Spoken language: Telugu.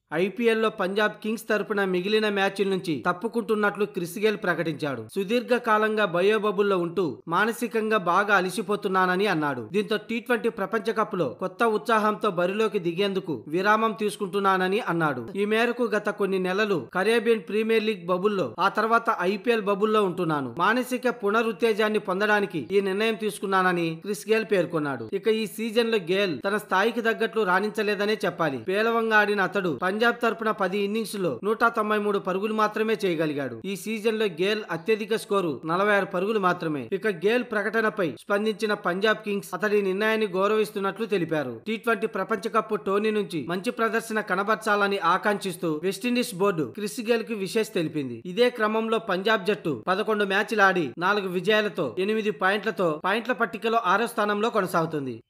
ఐపీఎల్లో పంజాబ్ కింగ్స్ తరపున మిగిలిన మ్యాచ్ల నుంచి తప్పుకుంటున్నట్లు క్రిస్ గేల్ ప్రకటించాడు సుదీర్ఘ కాలంగా బయోబబుల్లో ఉంటూ మానసికంగా బాగా అలిసిపోతున్నానని అన్నాడు దీంతో టీ ట్వంటీ ప్రపంచ కప్ లో కొత్త ఉత్సాహంతో బరిలోకి దిగేందుకు విరామం తీసుకుంటున్నానని అన్నాడు ఈ మేరకు గత కొన్ని నెలలు కరేబియన్ ప్రీమియర్ లీగ్ బబుల్లో ఆ తర్వాత ఐపీఎల్ బబుల్లో ఉంటున్నాను మానసిక పునరుత్తేజాన్ని పొందడానికి ఈ నిర్ణయం తీసుకున్నానని క్రిస్ గేల్ పేర్కొన్నాడు ఇక ఈ సీజన్ లో గేల్ తన స్థాయికి తగ్గట్లు రాణించలేదనే చెప్పాలి పేలవంగా ఆడిన అతడు పంజాబ్ తరపున పది ఇన్నింగ్స్ లో నూట తొంభై మూడు పరుగులు మాత్రమే చేయగలిగాడు ఈ సీజన్ లో గేల్ అత్యధిక స్కోరు నలభై ఆరు పరుగులు మాత్రమే ఇక గేల్ ప్రకటనపై స్పందించిన పంజాబ్ కింగ్స్ అతడి నిర్ణయాన్ని గౌరవిస్తున్నట్లు తెలిపారు టీ ట్వంటీ ప్రపంచ కప్ టోర్నీ నుంచి మంచి ప్రదర్శన కనబర్చాలని ఆకాంక్షిస్తూ వెస్టిండీస్ బోర్డు క్రిస్ గేల్ కి విశేష్ తెలిపింది ఇదే క్రమంలో పంజాబ్ జట్టు పదకొండు మ్యాచ్లు ఆడి నాలుగు విజయాలతో ఎనిమిది పాయింట్లతో పాయింట్ల పట్టికలో ఆరో స్థానంలో కొనసాగుతుంది